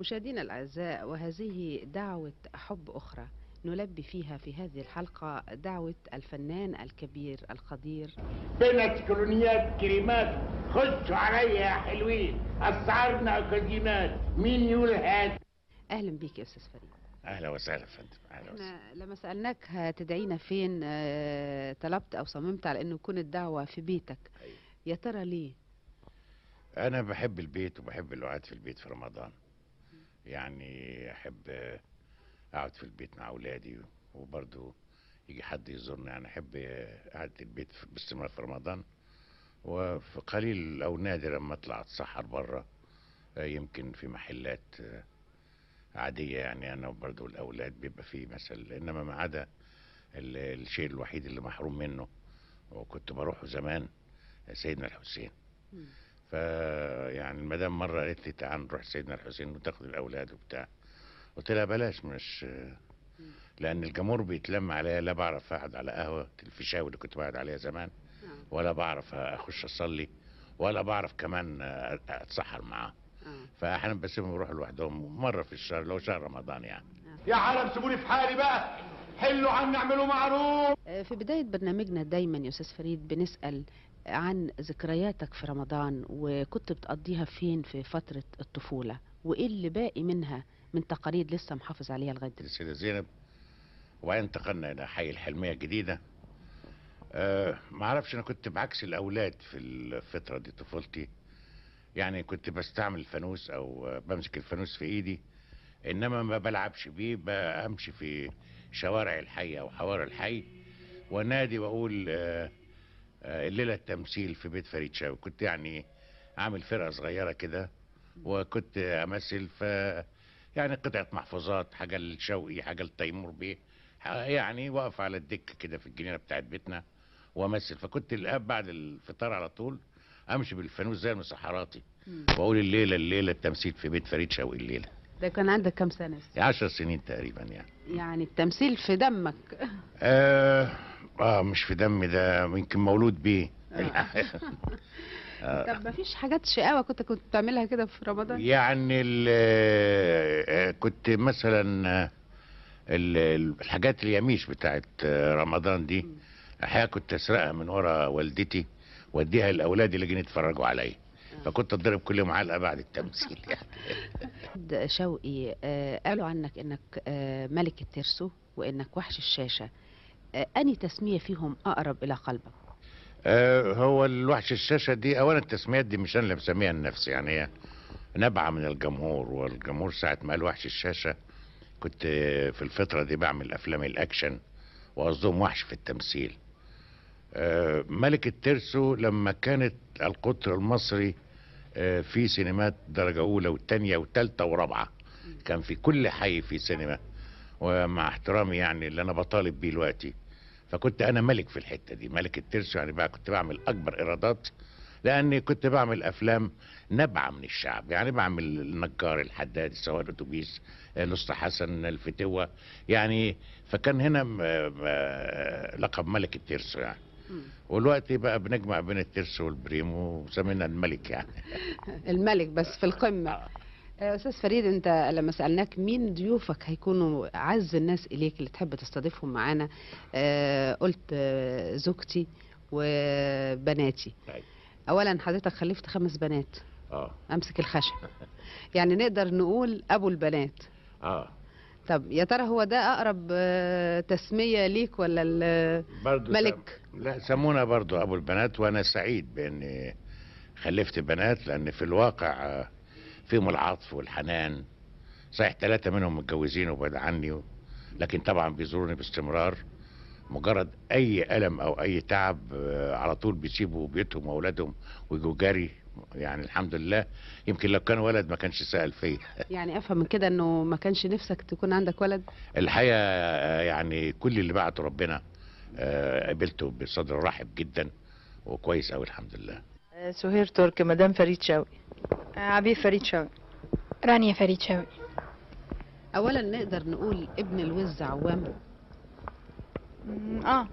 مشاهدينا الأعزاء وهذه دعوة حب أخرى نلبي فيها في هذه الحلقة دعوة الفنان الكبير القدير بنت كولونيات كريمات خشوا عليا يا حلوين اسعارنا اكاديمات مين يقول هات أهلا بيك يا أستاذ فريد اهلا وسهلا يا فندم اهلا وسهلا احنا لما سألناك هتدعينا فين آه، طلبت أو صممت على أنه يكون الدعوة في بيتك أيوة. يا ترى ليه؟ انا بحب البيت وبحب القعاد في البيت في رمضان يعني احب آه، اقعد في البيت مع اولادي وبرضه يجي حد يزورني يعني احب آه، قعدة البيت في- باستمرار في رمضان وفي قليل او نادر لما اطلع اتسحر بره يمكن في محلات آه، عادية يعني انا وبرضه الاولاد بيبقى فيه مثل انما ما عدا ال- الشيء الوحيد اللي محروم منه وكنت بروحه زمان سيدنا الحسين مم. فيعني المدام مره قالت لي تعال نروح سيدنا الحسين وتاخد الاولاد وبتاع قلت لها بلاش مش لان الجمهور بيتلم عليا لا بعرف اقعد على قهوه الفيشاوي اللي كنت بقعد عليها زمان آه. ولا بعرف اخش اصلي ولا بعرف كمان آه، اتسحر معاه آه. فاحيانا بسيبهم يروحوا لوحدهم مره في الشهر لو شهر رمضان يعني يا عالم سيبوني في حالي بقى حلوا عني اعملوا معروف آه، في بداية برنامجنا دايما يا أستاذ فريد بنسأل عن ذكرياتك في رمضان وكنت بتقضيها فين في فترة الطفولة وإيه اللي باقي منها من تقاليد لسه محافظ عليها لغاية دلوقتي السيدة زينب وبعدين انتقلنا إلى حي الحلمية الجديدة أه ما اعرفش انا كنت بعكس الاولاد في الفترة دي طفولتي يعني كنت بستعمل الفانوس او آه، بمسك الفانوس في ايدي انما ما بلعبش بيه بمشي في شوارع الحي او حواري الحي ونادي واقول آه، آه، الليلة التمثيل في بيت فريد شاوي كنت يعني عامل فرقة صغيرة كده وكنت امثل ف يعني قطعة محفوظات حاجة لشوقي حاجة لتيمور بيه ح- يعني واقف على الدكة كده في الجنينة بتاعت بيتنا وامثل فكنت الاب بعد الفطار على طول امشي بالفانوس زي المسحراتي مم. واقول الليلة الليلة التمثيل في بيت فريد شوقي الليلة ده كان عندك كام سنة؟ عشر سنين تقريبا يعني يعني التمثيل في دمك آه, اه مش في دمي ده يمكن مولود بيه طب ما فيش حاجات شقاوة كنت كنت بتعملها كده في رمضان؟ يعني ال- آه، كنت مثلا آه، ال- ال- الحاجات اليميش بتاعت آه، رمضان دي مم. احيانا كنت اسرقها من ورا والدتي واديها لاولادي اللي جايين يتفرجوا عليا فكنت اتضرب كل يوم علقه بعد التمثيل يعني محمد شوقي آه، قالوا عنك انك آه، ملك الترسو وانك وحش الشاشة آه، اني تسمية فيهم اقرب الى قلبك؟ آه، هو الوحش الشاشه دي اولا التسميات دي مش انا اللي مسميها لنفسي يعني هي نبعه من الجمهور والجمهور ساعه ما قال وحش الشاشه كنت آه، في الفتره دي بعمل افلام الاكشن وقصدهم وحش في التمثيل آه، ملك الترسو لما كانت القطر المصري آه، في سينمات درجة أولى وثانية وثالثة ورابعة كان في كل حي في سينما ومع احترامي يعني اللي أنا بطالب بيه دلوقتي فكنت أنا ملك في الحتة دي ملك الترسو يعني بقى كنت بعمل أكبر إيرادات لأني كنت بعمل أفلام نبعة من الشعب يعني بعمل النجار الحداد السواق الأتوبيس الأسطى حسن الفتوة يعني فكان هنا م- م- لقب ملك الترسو يعني والوقت بقى بنجمع بين الترس والبريمو وسمينا الملك يعني الملك بس في القمة آه، استاذ فريد انت لما سالناك مين ضيوفك هيكونوا اعز الناس اليك اللي تحب تستضيفهم معانا آه، قلت آه، زوجتي وبناتي طيب. اولا حضرتك خلفت خمس بنات اه امسك الخشب يعني نقدر نقول ابو البنات اه طب يا ترى هو ده اقرب آه، تسميه ليك ولا ال- برضو ملك سم... لا سمونا برضو ابو البنات وانا سعيد باني خلفت بنات لان في الواقع آه، فيهم العطف والحنان صحيح ثلاثة منهم متجوزين وبعد عني و... لكن طبعا بيزوروني باستمرار مجرد اي الم او اي تعب آه، على طول بيسيبوا بيوتهم واولادهم ويجوا جري يعني الحمد لله يمكن لو كان ولد ما كانش سأل فيا يعني افهم من كده انه ما كانش نفسك تكون عندك ولد الحقيقه آه، يعني كل اللي بعته ربنا آه، قابلته بصدر رحب جدا وكويس قوي الحمد لله آه، سهير ترك مدام فريد شوقي عبير فريد شوقي رانيا فريد شوقي اولا نقدر نقول ابن الوز عوام مم، اه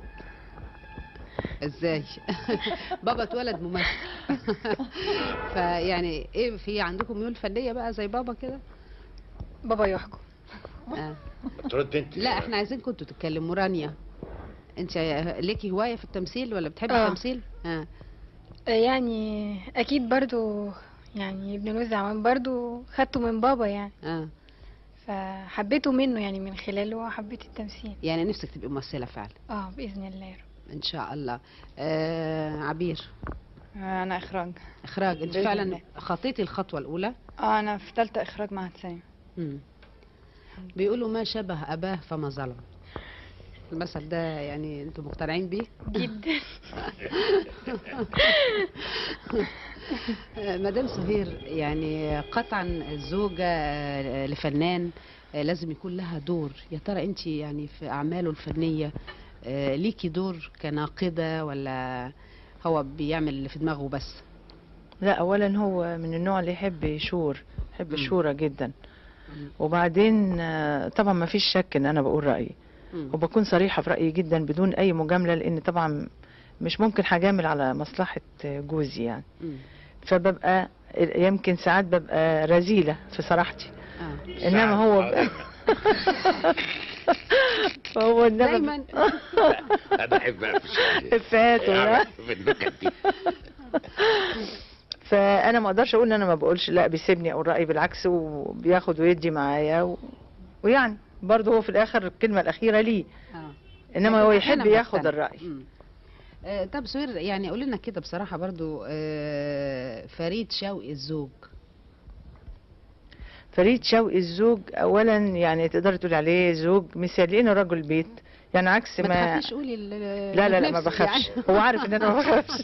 ازاي بابا اتولد ممثل فيعني ايه في عندكم ميول فنيه بقى زي بابا كده بابا يحكم آه. ترد انت لا احنا عايزين كنتوا تتكلموا رانيا انت ليكي هوايه في التمثيل ولا بتحبي آه. التمثيل اه آه، يعني اكيد برضو يعني ابن الوز عمان برضو خدته من بابا يعني اه فحبيته منه يعني من خلاله حبيت التمثيل يعني نفسك تبقي ممثله فعلا اه باذن الله يا رب ان شاء الله آه عبير انا اخراج اخراج انت بإذن فعلا الله. خطيتي الخطوه الاولى اه انا في ثالثه اخراج معهد سينما مم. بيقولوا ما شبه اباه فما ظلم المثل ده يعني انتوا مقتنعين بيه جدا آه، مدام سهير يعني قطعا الزوجة آه، لفنان آه، لازم يكون لها دور يا ترى انت يعني في أعماله الفنية آه، ليكي دور كناقدة ولا هو بيعمل اللي في دماغه بس لا اولا هو من النوع اللي يحب يشور يحب مم. الشورى جدا مم. وبعدين آه، طبعا ما فيش شك ان انا بقول رايي مم. وبكون صريحه في رايي جدا بدون اي مجامله لان طبعا مش ممكن هجامل على مصلحه جوزي يعني مم. فببقى يمكن ساعات ببقى رزيله في صراحتي آه. انما هو هو انما دايما انا احب اقفش عليه. افات ولا يعني في النكت دي فانا ما اقدرش اقول ان انا ما بقولش لا بيسيبني او رايي بالعكس وبياخد ويدي معايا و... ويعني برضه هو في الاخر الكلمه الاخيره ليه آه. انما هو لكن يحب أحياناً ياخد بقتنع. الراي مم. آه، طب سهير يعني قولي لنا كده بصراحة برضو آه، فريد شوقي الزوج فريد شوقي الزوج اولا يعني تقدر تقول عليه زوج مثالي لانه رجل بيت يعني عكس ما ما, تخافيش قولي ال- لا لا لا ما نفسك بخافش يعني. هو عارف ان انا ما بخافش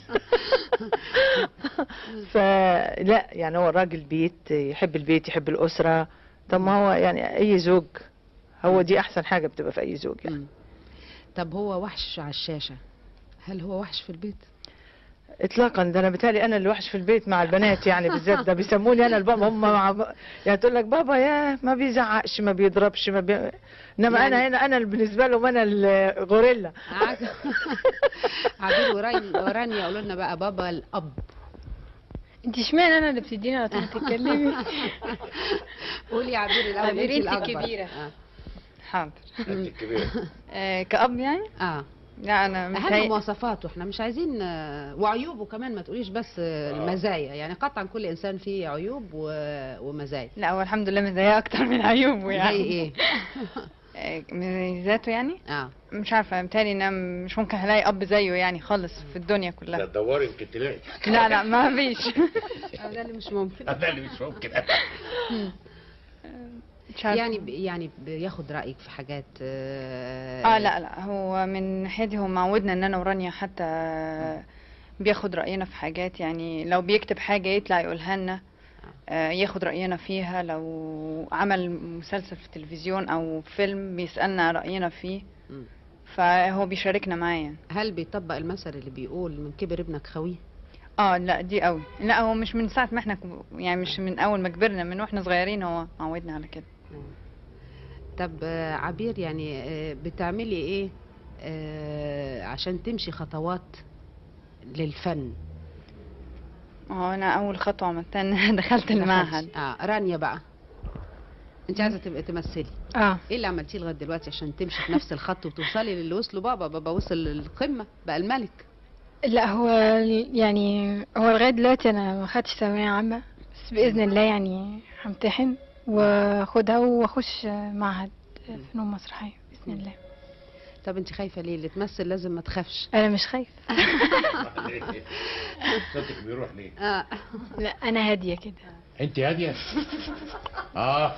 فلا يعني هو راجل بيت يحب البيت يحب الاسره طب ما هو يعني اي زوج هو دي احسن حاجه بتبقى في اي زوج يعني. مم. طب هو وحش على الشاشة هل هو وحش في البيت؟ اطلاقا ده انا بتهيألي انا اللي وحش في البيت مع البنات يعني بالذات ده بيسموني انا البابا هم مع ب... يعني تقول لك بابا يا ما بيزعقش ما بيضربش ما بي... انما يعني- انا هنا انا اللي بالنسبه لهم انا الغوريلا عاد- عبير ورانيا ورانيا يقولوا لنا بقى بابا الأب انت اشمعنى انا اللي بتديني على طول تتكلمي قولي يا عبير الأول عبير أنت انت الأكبر. الكبيرة. آه. حاضر انت الكبير آه كأب يعني اه لا انا اهم متهيأ مواصفاته احنا مش عايزين آه، وعيوبه كمان ما تقوليش بس آه، المزايا يعني قطعا كل انسان فيه عيوب و- ومزايا لا هو الحمد لله مزايا اكتر من عيوبه زي يعني ايه آه، مميزاته يعني اه مش عارفه متهيألي ان أنا مش ممكن هلاقي اب زيه يعني خالص في الدنيا لا كلها دوري يمكن تلاقي لا لا ما فيش آه، ده اللي مش ممكن ده اللي مش ممكن مش عارفه يعني ب- يعني بياخد رايك في حاجات اه, اه لا لا هو من ناحيتي هو معودنا ان انا ورانيا حتى بياخد رأينا في حاجات يعني لو بيكتب حاجة يطلع يقولها لنا آه، ياخد رأينا فيها لو عمل مسلسل في التلفزيون او فيلم بيسألنا رأينا فيه مم. فهو بيشاركنا معاه يعني هل بيطبق المثل اللي بيقول من كبر ابنك خويه اه لا دي قوي لا هو مش من ساعة ما احنا كب- يعني مش من اول ما كبرنا من واحنا صغيرين هو معودنا على كده طب آه، عبير يعني آه، بتعملي ايه آه، عشان تمشي خطوات للفن اه انا اول خطوة عملتها ان أنا دخلت المعهد اه رانيا بقى انت عايزه تبقى تمثلي اه ايه اللي عملتيه لغايه دلوقتي عشان تمشي في نفس الخط وتوصلي للي وصلوا بابا بابا وصل للقمه بقى الملك لا هو ال- يعني هو لغايه دلوقتي انا ما خدتش ثانويه عامه بس باذن الله يعني همتحن واخدها واخش معهد فنون مسرحيه باذن الله طب انت خايفه ليه اللي تمثل لازم ما تخافش انا مش خايف صوتك بيروح ليه اه لا انا هاديه كده انت هاديه اه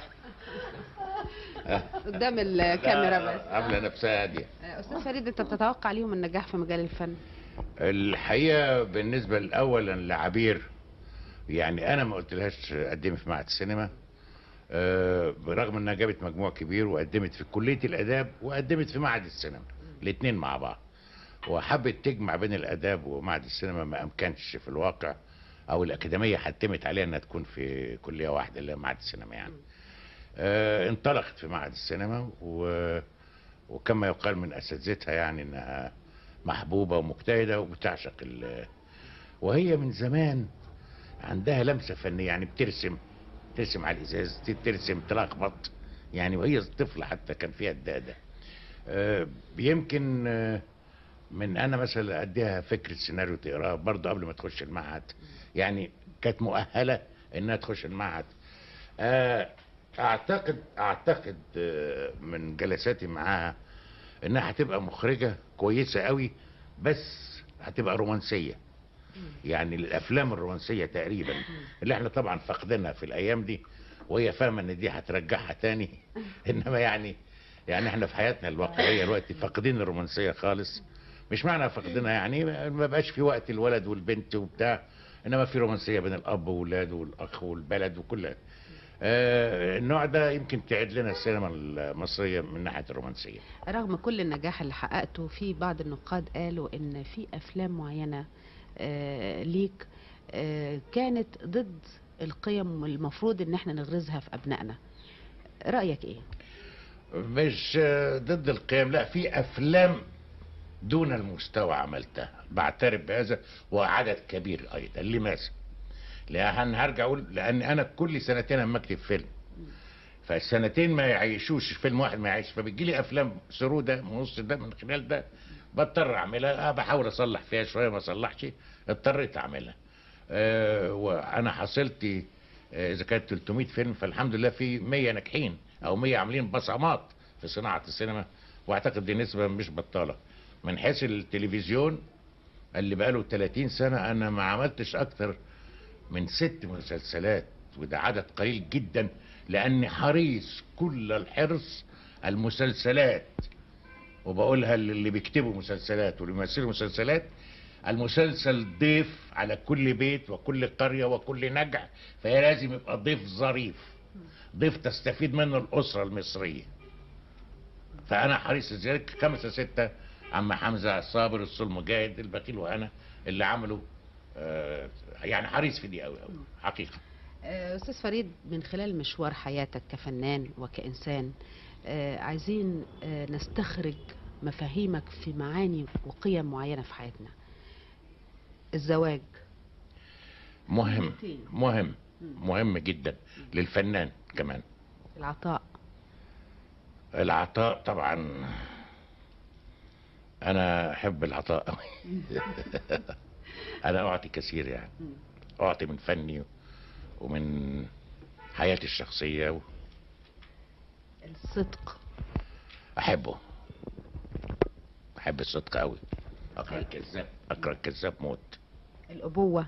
قدام الكاميرا بس عامله نفسها هاديه آه، استاذ فريد انت بتتوقع ليهم النجاح في مجال الفن الحقيقه بالنسبه اولا لعبير يعني انا ما قلتلهاش قدمي في معهد السينما آه، برغم انها جابت مجموع كبير وقدمت في كليه الاداب وقدمت في معهد السينما الاثنين مع بعض وحبت تجمع بين الاداب ومعهد السينما ما امكنش في الواقع او الاكاديميه حتمت عليها انها تكون في كليه واحده اللي هي معهد السينما يعني آه، انطلقت في معهد السينما و... وكما يقال من اساتذتها يعني انها محبوبه ومجتهده وبتعشق ال... وهي من زمان عندها لمسه فنيه يعني بترسم ترسم على الازاز ترسم تلخبط يعني وهي طفله حتى كان فيها الداده آه، يمكن آه، من انا مثلا اديها فكره سيناريو تقراه برضه قبل ما تخش المعهد يعني كانت مؤهله انها تخش المعهد آه، اعتقد اعتقد آه، من جلساتي معاها انها هتبقى مخرجه كويسه قوي بس هتبقى رومانسيه يعني الافلام الرومانسيه تقريبا اللي احنا طبعا فاقدينها في الايام دي وهي فاهمه ان دي هترجعها تاني انما يعني يعني احنا في حياتنا الواقعيه دلوقتي فاقدين الرومانسيه خالص مش معنى فاقدينها يعني ما بقاش في وقت الولد والبنت وبتاع انما في رومانسيه بين الاب واولاده والاخ والبلد وكل آه النوع ده يمكن تعيد لنا السينما المصريه من ناحيه الرومانسيه رغم كل النجاح اللي حققته في بعض النقاد قالوا ان في افلام معينه آه، ليك آه، كانت ضد القيم المفروض ان احنا نغرزها في ابنائنا رايك ايه مش آه، ضد القيم لا في افلام دون المستوى عملتها بعترف بهذا وعدد كبير ايضا لماذا لان هرجع اقول لان انا كل سنتين اما اكتب فيلم فالسنتين ما يعيشوش فيلم واحد ما يعيش فبتجي لي افلام سروده من نص ده من خلال ده بضطر اعملها آه بحاول اصلح فيها شويه ما اصلحش اضطريت اعملها أه وانا حصلتي آه، اذا كانت 300 فيلم فالحمد لله في 100 ناجحين او 100 عاملين بصمات في صناعه السينما واعتقد دي نسبه مش بطاله من حيث التلفزيون اللي بقاله 30 سنه انا ما عملتش اكتر من ست مسلسلات وده عدد قليل جدا لاني حريص كل الحرص المسلسلات وبقولها اللي بيكتبوا مسلسلات واللي بيمثلوا مسلسلات المسلسل ضيف على كل بيت وكل قرية وكل نجع فهي لازم يبقى ضيف ظريف ضيف تستفيد منه الأسرة المصرية فأنا حريص ذلك خمسة ستة عم حمزة الصابر الصول مجاهد البخيل وأنا اللي عملوا آه، يعني حريص في دي قوي قوي حقيقة آه، استاذ فريد من خلال مشوار حياتك كفنان وكانسان آه، عايزين آه، نستخرج مفاهيمك في معاني وقيم معينه في حياتنا الزواج مهم مهم مهم جدا للفنان كمان العطاء العطاء طبعا انا احب العطاء قوي انا اعطي كثير يعني اعطي من فني ومن حياتي الشخصيه و- الصدق احبه احب الصدق قوي اكره الكذاب اكره الكذاب موت الابوه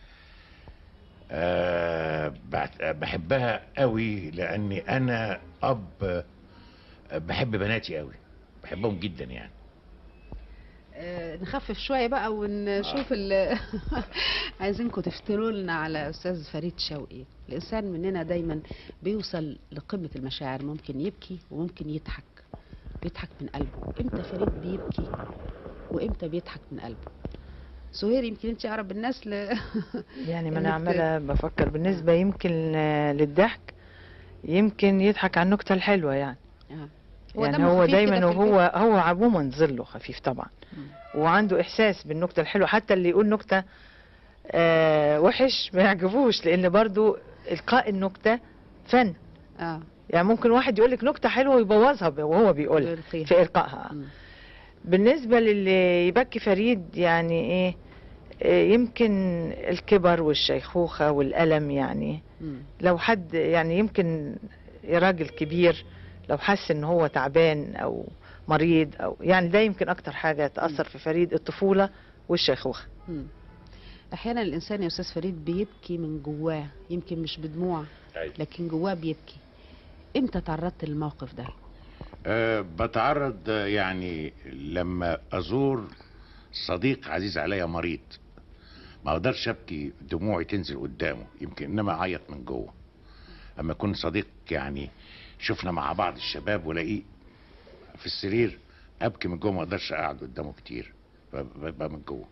أه بعت- بحبها قوي لاني انا اب آه، بحب بناتي قوي بحبهم جدا يعني آه، نخفف شويه بقى ونشوف ال عايزينكم تفتروا لنا على استاذ فريد شوقي الانسان مننا دايما بيوصل لقمه المشاعر ممكن يبكي وممكن يضحك بيضحك من قلبه امتى فريد بيبكي وامتى بيضحك من قلبه سهير يمكن انت اقرب الناس ل يعني ما إنك انا ت- عماله بفكر بالنسبه يمكن آه، للضحك يمكن يضحك على النكته الحلوه يعني آه. يعني دمه هو خفيف دايما كده في وهو هو عموما ظله خفيف طبعا وعنده احساس بالنكته الحلوه حتى اللي يقول نكته آه وحش ما يعجبوش لان برضو القاء النكته فن اه يعني ممكن واحد يقول لك نكته حلوه ويبوظها ب- وهو بيقولها يلقيها. في القائها مم. بالنسبه للي يبكي فريد يعني ايه آه، يمكن الكبر والشيخوخه والالم يعني مم. لو حد يعني يمكن راجل كبير لو حس ان هو تعبان او مريض او يعني ده يمكن اكتر حاجه تاثر في فريد الطفوله والشيخوخه مم. احيانا الانسان يا استاذ فريد بيبكي من جواه يمكن مش بدموع لكن جواه بيبكي امتى تعرضت للموقف ده أه بتعرض آه، يعني لما ازور صديق عزيز عليا مريض ما اقدرش ابكي دموعي تنزل قدامه يمكن انما اعيط من جوه اما يكون صديق يعني شفنا مع بعض الشباب والاقيه في السرير ابكي من جوه ما اقدرش اقعد قدامه كتير ببقى من جوه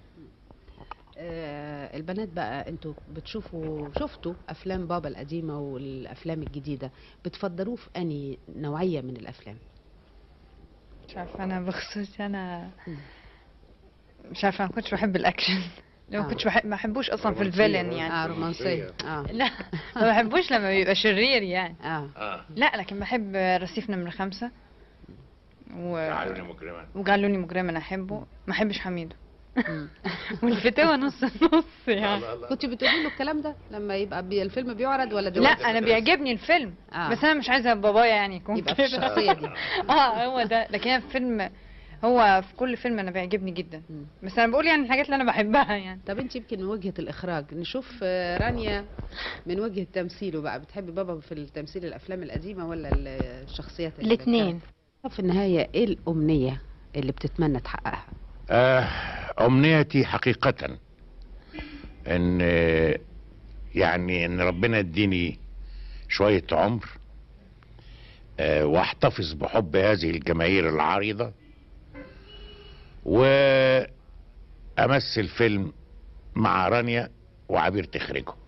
آه البنات بقى انتوا بتشوفوا شفتوا افلام بابا القديمه والافلام الجديده بتفضلوه في اني نوعيه من الافلام مش عارفه انا بخصوصي انا مم. مش عارفه ما كنتش بحب الاكشن ما آه. كنتش بحب ما بحبوش اصلا في رومانسية الفيلن برضه. يعني اه رومانسيه اه لا ما بحبوش لما بيبقى شرير يعني اه اه لا لكن بحب رصيف نمرة خمسة و... تعالوني مكرما وجعلوني مجرما احبه ما احبش حميدو مم. والفتاوى نص نص يعني كنت بتقولي له الكلام ده لما يبقى بي الفيلم بيعرض ولا لا دلوقتي انا بيعجبني الفيلم آه. بس انا مش عايزه بابايا يعني يكون يبقى في كده. الشخصيه دي اه هو ده لكن أنا في فيلم هو في كل فيلم انا بيعجبني جدا مم. بس انا بقول يعني الحاجات اللي انا بحبها يعني طب انت يمكن من وجهه الاخراج نشوف آه، رانيا من وجهه تمثيله بقى بتحبي بابا في التمثيل الافلام القديمه ولا ال- الشخصيات اللي الاثنين بتكرر؟ في النهايه ايه الامنيه اللي بتتمنى تحققها آه أمنيتي حقيقة إن آه، يعني إن ربنا يديني شوية عمر آه، واحتفظ بحب هذه الجماهير العريضة وأمثل فيلم مع رانيا وعبير تخرجه